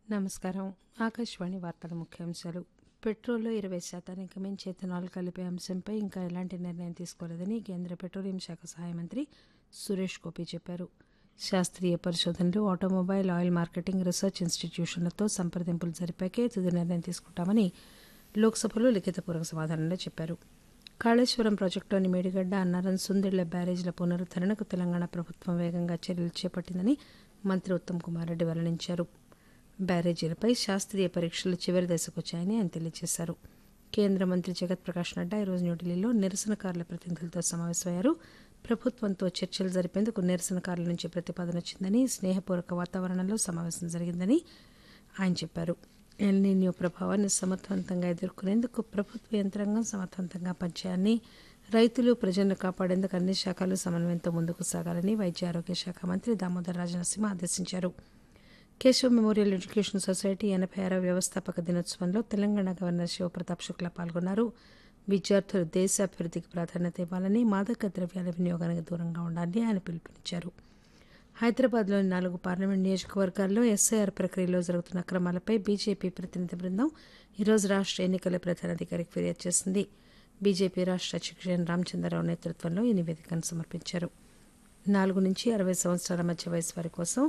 నమస్కారం ఆకాశవాణి వార్తల ముఖ్యాంశాలు పెట్రోల్లో ఇరవై శాతానికి మించి ఎథనాల్ కలిపే అంశంపై ఇంకా ఎలాంటి నిర్ణయం తీసుకోలేదని కేంద్ర పెట్రోలియం శాఖ సహాయ మంత్రి సురేష్ గోపి చెప్పారు శాస్త్రీయ పరిశోధనలు ఆటోమొబైల్ ఆయిల్ మార్కెటింగ్ రీసెర్చ్ ఇన్స్టిట్యూషన్లతో సంప్రదింపులు జరిపాకే తుది నిర్ణయం తీసుకుంటామని లోక్సభలో లిఖితపూర్వక సమాధానంలో చెప్పారు కాళేశ్వరం ప్రాజెక్టులోని మేడిగడ్డ అన్నారం సుందిళ్ల బ్యారేజీల పునరుద్దరణకు తెలంగాణ ప్రభుత్వం వేగంగా చర్యలు చేపట్టిందని మంత్రి ఉత్తమ్ కుమార్ రెడ్డి వెల్లడించారు బ్యారేజీలపై శాస్త్రీయ పరీక్షలు చివరి దశకు వచ్చాయని ఆయన తెలియజేశారు కేంద్ర మంత్రి జగత్ ప్రకాష్ నడ్డా ఈరోజు న్యూఢిల్లీలో నిరసనకారుల ప్రతినిధులతో సమావేశమయ్యారు ప్రభుత్వంతో చర్చలు జరిపేందుకు నిరసనకారుల నుంచి ప్రతిపాదన వచ్చిందని స్నేహపూర్వక వాతావరణంలో సమావేశం జరిగిందని ఆయన చెప్పారు ఎల్నీన్యూ ప్రభావాన్ని సమర్థవంతంగా ఎదుర్కొనేందుకు ప్రభుత్వ యంత్రాంగం సమర్థవంతంగా పనిచేయాలని రైతులు ప్రజలను కాపాడేందుకు అన్ని శాఖలు సమన్వయంతో ముందుకు సాగాలని వైద్య ఆరోగ్య శాఖ మంత్రి దామోదర్ రాజనరసింహ ఆదేశించారు కేశవ్ మెమోరియల్ ఎడ్యుకేషన్ సొసైటీ ఎనభై ఆరవ వ్యవస్థాపక దినోత్సవంలో తెలంగాణ గవర్నర్ శివప్రతాప్ శుక్లా పాల్గొన్నారు విద్యార్థులు దేశ అభివృద్ధికి ప్రాధాన్యత ఇవ్వాలని మాదక ద్రవ్యాల వినియోగానికి దూరంగా ఉండాలని ఆయన పిలుపునిచ్చారు హైదరాబాద్లోని నాలుగు పార్లమెంట్ నియోజకవర్గాల్లో ఎస్ఐఆర్ ప్రక్రియలో జరుగుతున్న అక్రమాలపై బీజేపీ ప్రతినిధి బృందం ఈరోజు రాష్ట్ర ఎన్నికల ప్రధానాధికారికి ఫిర్యాదు చేసింది బీజేపీ రాష్ట్ర అధ్యక్షుడు రామచంద్రరావు నేతృత్వంలో ఈ నివేదికను సమర్పించారు నాలుగు నుంచి అరవై సంవత్సరాల మధ్య వయసు వారి కోసం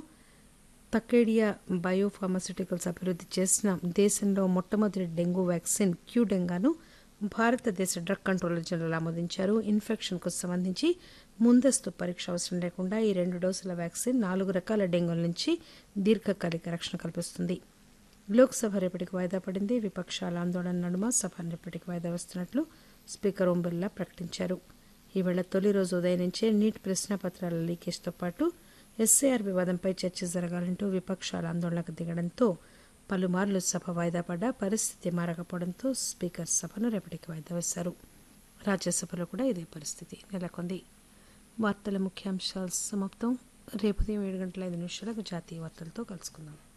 తకేడియా బయోఫార్మస్యూటికల్స్ అభివృద్ధి చేసిన దేశంలో మొట్టమొదటి డెంగూ వ్యాక్సిన్ క్యూడెంగాను భారతదేశ డ్రగ్ కంట్రోలర్ జనరల్ ఆమోదించారు ఇన్ఫెక్షన్కు సంబంధించి ముందస్తు పరీక్ష అవసరం లేకుండా ఈ రెండు డోసుల వ్యాక్సిన్ నాలుగు రకాల డెంగ్యూల నుంచి దీర్ఘకాలిక రక్షణ కల్పిస్తుంది లోక్సభ రేపటికి వాయిదా పడింది విపక్షాల ఆందోళన నడుమ సభ రేపటికి వాయిదా వస్తున్నట్లు స్పీకర్ ఓం బిర్లా ప్రకటించారు ఈవేళ తొలి రోజు ఉదయం నుంచే నీట్ ప్రశ్నపత్రాల లీకేజ్తో పాటు ఎస్ఐఆర్ వివాదంపై చర్చ జరగాలంటూ విపక్షాల ఆందోళనకు దిగడంతో పలుమార్లు సభ వాయిదా పడ్డా పరిస్థితి మారకపోవడంతో స్పీకర్ సభను రేపటికి వాయిదా వేశారు రాజ్యసభలో కూడా ఇదే పరిస్థితి నెలకొంది వార్తల ముఖ్యాంశాలు సమాప్తం రేపు ఉదయం ఏడు గంటల ఐదు నిమిషాలకు జాతీయ వార్తలతో కలుసుకుందాం